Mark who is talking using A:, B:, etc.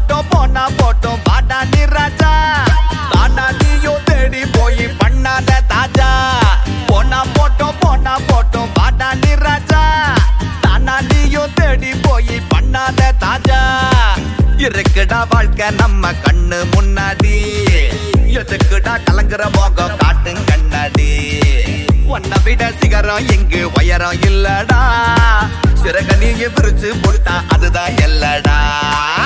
A: போட்டோம் போனா போட்டோம் பாடா நீ ராஜா தானா நீயும் தேடி போய் பண்ணாத தாஜா போனா போட்டோம் போனா போட்டோம் பாடா நீ ராஜா தானா நீயும் தேடி போய் பண்ணாத தாஜா இருக்குடா வாழ்க்கை நம்ம கண்ணு முன்னாடி எதுக்குடா கலங்குற மோகம் காட்டும் கண்ணாடி உன்னை விட சிகரம் எங்கு உயரம் இல்லடா சிறக நீங்க பிரிச்சு கொடுத்தா அதுதான் இல்லடா